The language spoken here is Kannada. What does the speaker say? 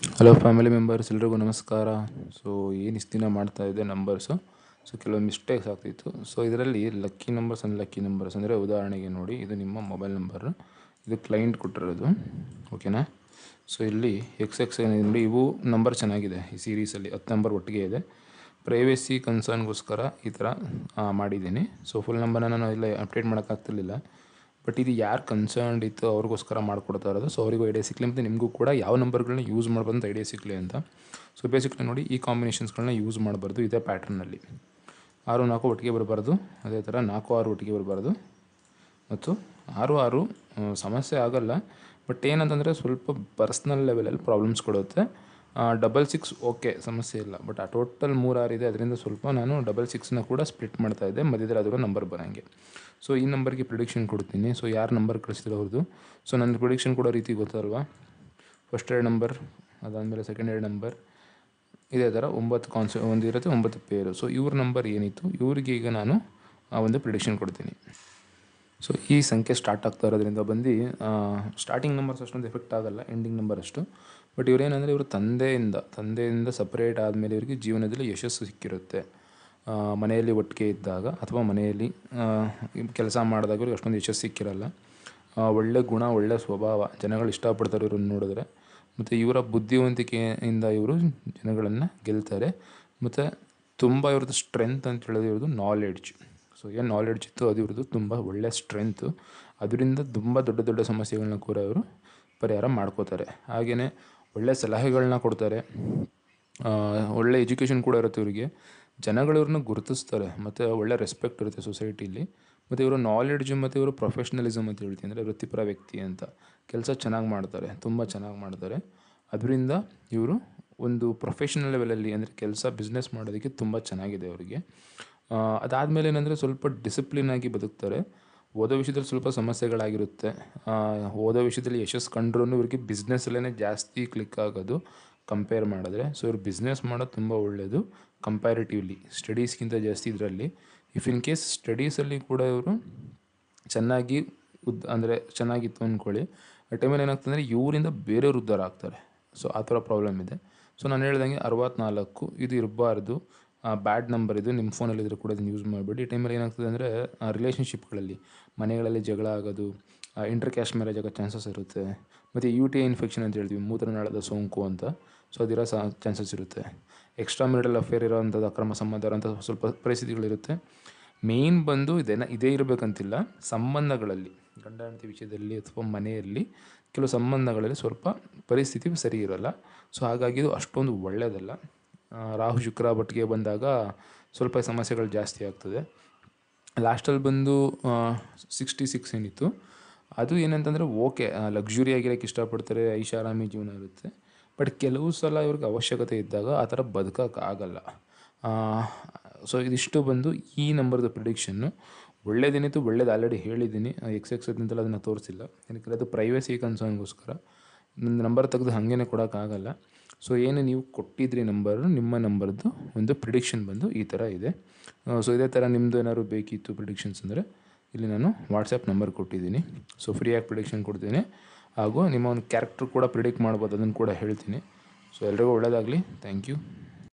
ಹಲೋ ಫ್ಯಾಮಿಲಿ ಮೆಂಬರ್ಸ್ ಎಲ್ರಿಗೂ ನಮಸ್ಕಾರ ಸೊ ಏನು ಇಷ್ಟು ದಿನ ಮಾಡ್ತಾ ಇದ್ದೆ ನಂಬರ್ಸು ಸೊ ಕೆಲವೊಂದು ಮಿಸ್ಟೇಕ್ಸ್ ಆಗ್ತಿತ್ತು ಸೊ ಇದರಲ್ಲಿ lucky numbers and lucky numbers ಅಂದರೆ ಉದಾಹರಣೆಗೆ ನೋಡಿ ಇದು ನಿಮ್ಮ ಮೊಬೈಲ್ ನಂಬರ್ ಇದು ಕ್ಲೈಂಟ್ ಕೊಟ್ಟಿರೋದು ಓಕೆನಾ ಸೊ ಇಲ್ಲಿ ಎಕ್ಸ್ ಎಕ್ಸ್ ಏನಿದೆ ನೋಡಿ ಇವು ನಂಬರ್ ಚೆನ್ನಾಗಿದೆ ಈ ಸೀರೀಸಲ್ಲಿ ಹತ್ತು ನಂಬರ್ ಒಟ್ಟಿಗೆ ಇದೆ ಪ್ರೈವೇಸಿ ಕನ್ಸರ್ನ್ಗೋಸ್ಕರ ಈ ಥರ ಆ, ಮಾಡಿದ್ದೀನಿ ಸೊ ಫುಲ್ ನಂಬರ್ನ ನಾನು ಇಲ್ಲ ಅಪ್ಡೇಟ್ ಮಾಡೋಕ್ಕಾಗ್ತಿರ್ಲಿಲ್ಲ ಬಟ್ ಇದು ಯಾರು ಕನ್ಸರ್ನ್ಡ್ ಇತ್ತು ಅವ್ರಿಗೋಸ್ಕರ ಮಾಡ್ಕೊಡ್ತಾ ಇರೋದು ಸೊ ಅವರಿಗೂ ಐಡಿಯಾ ಸಿಕ್ಕಲಿ ಮತ್ತು ನಿಮಗೂ ಕೂಡ ಯಾವ ನಂಬರ್ಗಳನ್ನ ಯೂಸ್ ಮಾಡ್ಬೋದು ಅಂತ ಐಡಿಯಾ ಸಿಕ್ಕಲಿ ಅಂತ ಸೊ ಬೇಸಿಕ್ಲಿ ನೋಡಿ ಈ ಕಾಂಬಿನೇಷನ್ಸ್ಗಳನ್ನ ಯೂಸ್ ಮಾಡಬಾರ್ದು ಇದೇ ಪ್ಯಾಟ್ರನ್ನಲ್ಲಿ ಆರು ನಾಲ್ಕು ಒಟ್ಟಿಗೆ ಬರಬಾರ್ದು ಅದೇ ಥರ ನಾಲ್ಕು ಆರು ಒಟ್ಟಿಗೆ ಬರಬಾರ್ದು ಮತ್ತು ಆರು ಆರು ಆ, ಸಮಸ್ಯೆ ಆಗಲ್ಲ ಬಟ್ ಏನಂತಂದರೆ ಸ್ವಲ್ಪ ಪರ್ಸ್ನಲ್ ಲೆವೆಲಲ್ಲಿ ಪ್ರಾಬ್ಲಮ್ಸ್ ಕೊಡುತ್ತೆ ಡಬಲ್ ಸಿಕ್ಸ್ ಓಕೆ ಸಮಸ್ಯೆ ಇಲ್ಲ ಬಟ್ ಆ ಟೋಟಲ್ ಮೂರು ಆರು ಇದೆ ಅದರಿಂದ ಸ್ವಲ್ಪ ನಾನು ಡಬಲ್ ಸಿಕ್ಸ್ನ ಕೂಡ ಸ್ಪ್ಲಿಟ್ ಮಾಡ್ತಾ ಇದ್ದೆ ಮಧ್ಯದಲ್ಲಿ ಅದರ ನಂಬರ್ ಬರೋಂಗೆ ಸೊ ಈ ನಂಬರ್ಗೆ ಪ್ರಿಡಿಕ್ಷನ್ ಕೊಡ್ತೀನಿ ಸೊ ಯಾರು ನಂಬರ್ ಕಳಿಸಿದ್ರು ಅವ್ರದ್ದು ಸೊ ನನ್ನ ಪ್ರಿಡಿಕ್ಷನ್ ಕೊಡೋ ರೀತಿ ಗೊತ್ತಲ್ವಾ ಫಸ್ಟ್ ಎರಡು ನಂಬರ್ ಅದಾದಮೇಲೆ ಸೆಕೆಂಡ್ ಎರಡು ನಂಬರ್ ಇದೇ ಥರ ಒಂಬತ್ತು ಕಾನ್ಸೆ ಒಂದು ಇರುತ್ತೆ ಒಂಬತ್ತು ಪೇರು ಸೊ ಇವ್ರ ನಂಬರ್ ಏನಿತ್ತು ಇವ್ರಿಗೆ ಈಗ ನಾನು ಆ ಒಂದು ಪ್ರಿಡಿಕ್ಷನ್ ಕೊಡ್ತೀನಿ ಸೊ ಈ ಸಂಖ್ಯೆ ಸ್ಟಾರ್ಟ್ ಆಗ್ತಾ ಇರೋದ್ರಿಂದ ಬಂದು ಸ್ಟಾರ್ಟಿಂಗ್ ನಂಬರ್ಸ್ ಅಷ್ಟೊಂದು ಎಫೆಕ್ಟ್ ಆಗಲ್ಲ ಎಂಡಿಂಗ್ ನಂಬರ್ ಅಷ್ಟು ಬಟ್ ಇವರೇನಂದರೆ ಇವರು ತಂದೆಯಿಂದ ತಂದೆಯಿಂದ ಸಪ್ರೇಟ್ ಆದಮೇಲೆ ಇವರಿಗೆ ಜೀವನದಲ್ಲಿ ಯಶಸ್ಸು ಸಿಕ್ಕಿರುತ್ತೆ ಆ, ಮನೆಯಲ್ಲಿ ಒಟ್ಟಿಗೆ ಇದ್ದಾಗ ಅಥವಾ ಮನೆಯಲ್ಲಿ ಕೆಲಸ ಮಾಡಿದಾಗ ಇವ್ರಿಗೆ ಅಷ್ಟೊಂದು ಯಶಸ್ಸು ಸಿಕ್ಕಿರಲ್ಲ ಆ, ಒಳ್ಳೆ ಗುಣ ಒಳ್ಳೆ ಸ್ವಭಾವ ಜನಗಳು ಇಷ್ಟಪಡ್ತಾರೆ ಇವ್ರನ್ನ ನೋಡಿದ್ರೆ ಮತ್ತು ಇವರ ಬುದ್ಧಿವಂತಿಕೆಯಿಂದ ಇವರು ಜನಗಳನ್ನು ಗೆಲ್ತಾರೆ ಮತ್ತು ತುಂಬ ಇವ್ರದ್ದು ಸ್ಟ್ರೆಂತ್ ಅಂತ ಹೇಳೋದು ಇವ್ರದ್ದು ನಾಲೆಡ್ಜ್ ಸೊ ಏನು ನಾಲೆಡ್ಜ್ ಇತ್ತು ಅದು ಇವ್ರದ್ದು ತುಂಬ ಒಳ್ಳೆ ಸ್ಟ್ರೆಂತು ಅದರಿಂದ ತುಂಬ ದೊಡ್ಡ ದೊಡ್ಡ ಸಮಸ್ಯೆಗಳನ್ನ ಕೂಡ ಇವರು ಪರಿಹಾರ ಮಾಡ್ಕೋತಾರೆ ಹಾಗೆಯೇ ಒಳ್ಳೆ ಸಲಹೆಗಳನ್ನ ಕೊಡ್ತಾರೆ ಆ, ಒಳ್ಳೆ ಎಜುಕೇಷನ್ ಕೂಡ ಇರುತ್ತೆ ಇವರಿಗೆ ಜನಗಳು ಇವ್ರನ್ನ ಗುರುತಿಸ್ತಾರೆ ಮತ್ತು ಒಳ್ಳೆ ರೆಸ್ಪೆಕ್ಟ್ ಇರುತ್ತೆ ಸೊಸೈಟಿಲಿ ಮತ್ತು ಇವರು ನಾಲೆಡ್ಜ್ ಮತ್ತು ಇವರು ಪ್ರೊಫೆಷ್ನಲಿಸಮ್ ಅಂತ ಹೇಳ್ತೀನಿ ಅಂದರೆ ವೃತ್ತಿಪರ ವ್ಯಕ್ತಿ ಅಂತ ಕೆಲಸ ಚೆನ್ನಾಗಿ ಮಾಡ್ತಾರೆ ತುಂಬ ಚೆನ್ನಾಗಿ ಮಾಡ್ತಾರೆ ಅದರಿಂದ ಇವರು ಒಂದು ಪ್ರೊಫೆಷ್ನಲ್ ಲೆವೆಲಲ್ಲಿ ಅಂದರೆ ಕೆಲಸ ಬಿಸ್ನೆಸ್ ಮಾಡೋದಕ್ಕೆ ತುಂಬ ಚೆನ್ನಾಗಿದೆ ಅವರಿಗೆ ಅದಾದಮೇಲೆ ಏನಂದರೆ ಸ್ವಲ್ಪ ಡಿಸಿಪ್ಲಿನ್ ಆಗಿ ಬದುಕ್ತಾರೆ ಓದೋ ವಿಷಯದಲ್ಲಿ ಸ್ವಲ್ಪ ಸಮಸ್ಯೆಗಳಾಗಿರುತ್ತೆ ಆ, ಓದೋ ವಿಷಯದಲ್ಲಿ ಯಶಸ್ಸು ಕಂಡ್ರೂ ಇವ್ರಿಗೆ ಬಿಸ್ನೆಸ್ಸಲ್ಲೇ ಜಾಸ್ತಿ ಕ್ಲಿಕ್ ಆಗೋದು ಕಂಪೇರ್ ಮಾಡಿದ್ರೆ ಸೊ ಇವ್ರು ಬಿಸ್ನೆಸ್ ಮಾಡೋದು ತುಂಬ ಒಳ್ಳೆಯದು ಕಂಪ್ಯಾರಿಟಿವ್ಲಿ ಸ್ಟಡೀಸ್ಗಿಂತ ಜಾಸ್ತಿ ಇದರಲ್ಲಿ ಇಫ್ ಇನ್ ಕೇಸ್ ಸ್ಟಡೀಸಲ್ಲಿ ಕೂಡ ಇವರು ಚೆನ್ನಾಗಿ ಉದ್ ಅಂದರೆ ಚೆನ್ನಾಗಿತ್ತು ಅಂದ್ಕೊಳ್ಳಿ ಆ ಟೈಮಲ್ಲಿ ಏನಾಗ್ತದೆ ಇವರಿಂದ ಬೇರೆಯವ್ರು ಉದ್ಧಾರ ಆಗ್ತಾರೆ ಸೊ ಆ ಥರ ಪ್ರಾಬ್ಲಮ್ ಇದೆ ಸೊ ನಾನು ಹೇಳ್ದಂಗೆ ಅರವತ್ನಾಲ್ಕು ಇದು ಇರಬಾರ್ದು ಬ್ಯಾಡ್ ನಂಬರ್ ಇದು ನಿಮ್ಮ ಫೋನಲ್ಲಿ ಇದ್ರೆ ಕೂಡ ಇದನ್ನು ಯೂಸ್ ಮಾಡಬೇಡಿ ಈ ಟೈಮಲ್ಲಿ ಏನಾಗ್ತದೆ ಅಂದರೆ ರಿಲೇಷನ್ಶಿಪ್ಗಳಲ್ಲಿ ಮನೆಗಳಲ್ಲಿ ಜಗಳ ಆಗೋದು ಇಂಟರ್ ಕ್ಯಾಸ್ಟ್ ಮ್ಯಾರೇಜ್ ಆಗೋ ಚಾನ್ಸಸ್ ಇರುತ್ತೆ ಮತ್ತು ಯು ಟಿ ಐ ಇನ್ಫೆಕ್ಷನ್ ಅಂತ ಹೇಳ್ತೀವಿ ಮೂತ್ರನಾಳದ ಸೋಂಕು ಅಂತ ಸೊ ಅದಿರೋ ಸಹ ಚಾನ್ಸಸ್ ಇರುತ್ತೆ ಎಕ್ಸ್ಟ್ರಾ ಮೆರಿಟಲ್ ಅಫೇರ್ ಇರೋವಂಥದ್ದು ಅಕ್ರಮ ಸಂಬಂಧ ಇರೋಂಥ ಸ್ವಲ್ಪ ಪರಿಸ್ಥಿತಿಗಳಿರುತ್ತೆ ಮೇನ್ ಬಂದು ಇದೇನ ಇದೇ ಇರಬೇಕಂತಿಲ್ಲ ಸಂಬಂಧಗಳಲ್ಲಿ ಗಂಡ ಹೆಂಡತಿ ವಿಷಯದಲ್ಲಿ ಅಥವಾ ಮನೆಯಲ್ಲಿ ಕೆಲವು ಸಂಬಂಧಗಳಲ್ಲಿ ಸ್ವಲ್ಪ ಪರಿಸ್ಥಿತಿ ಸರಿ ಇರೋಲ್ಲ ಸೊ ಹಾಗಾಗಿ ಇದು ಅಷ್ಟೊಂದು ಒಳ್ಳೆಯದಲ್ಲ ಆ, ರಾಹು ಶುಕ್ರ ಒಟ್ಟಿಗೆ ಬಂದಾಗ ಸ್ವಲ್ಪ ಸಮಸ್ಯೆಗಳು ಜಾಸ್ತಿ ಆಗ್ತದೆ ಲಾಸ್ಟಲ್ಲಿ ಬಂದು ಸಿಕ್ಸ್ಟಿ ಸಿಕ್ಸ್ ಏನಿತ್ತು ಅದು ಏನಂತಂದರೆ ಓಕೆ ಲಕ್ಸುರಿ ಆಗಿರೋಕ್ಕೆ ಇಷ್ಟಪಡ್ತಾರೆ ಐಷಾರಾಮಿ ಜೀವನ ಇರುತ್ತೆ ಬಟ್ ಕೆಲವು ಸಲ ಇವ್ರಿಗೆ ಅವಶ್ಯಕತೆ ಇದ್ದಾಗ ಆ ಥರ ಬದುಕೋಕ್ಕಾಗಲ್ಲ ಸೊ ಇದಿಷ್ಟು ಬಂದು ಈ ನಂಬರ್ದು ಪ್ರಿಡಿಕ್ಷನ್ನು ಒಳ್ಳೇದೇನಿತ್ತು ಒಳ್ಳೇದು ಆಲ್ರೆಡಿ ಹೇಳಿದ್ದೀನಿ ಎಕ್ಸ್ ಎಕ್ಸ್ ಅಂತೆಲ್ಲ ಅದನ್ನು ತೋರಿಸಿಲ್ಲ ಏನಕ್ಕೆ ಅದು ಪ್ರೈವೇಸಿ ಕನ್ಸರ್ನ್ಗೋಸ್ಕರ ನನ್ನ ನಂಬರ್ ತೆಗೆದು ಹಾಗೇನೆ ಕೊಡೋಕ್ಕಾಗಲ್ಲ ಸೊ ಏನು ನೀವು ಕೊಟ್ಟಿದ್ರಿ ನಂಬರು ನಿಮ್ಮ ನಂಬರ್ದು ಒಂದು ಪ್ರಿಡಿಕ್ಷನ್ ಬಂದು ಈ ಥರ ಇದೆ ಸೊ ಇದೇ ಥರ ನಿಮ್ಮದು ಏನಾದ್ರು ಬೇಕಿತ್ತು ಪ್ರಿಡಿಕ್ಷನ್ಸ್ ಅಂದರೆ ಇಲ್ಲಿ ನಾನು ವಾಟ್ಸಪ್ ನಂಬರ್ ಕೊಟ್ಟಿದ್ದೀನಿ ಸೊ ಫ್ರೀಯಾಗಿ ಪ್ರಿಡಿಕ್ಷನ್ ಕೊಡ್ತೀನಿ ಹಾಗೂ ನಿಮ್ಮ ಒಂದು ಕ್ಯಾರೆಕ್ಟರ್ ಕೂಡ ಪ್ರಿಡಿಕ್ಟ್ ಮಾಡ್ಬೋದು ಅದನ್ನು ಕೂಡ ಹೇಳ್ತೀನಿ ಸೊ ಎಲ್ರಿಗೂ ಒಳ್ಳೆಯದಾಗಲಿ ಥ್ಯಾಂಕ್ ಯು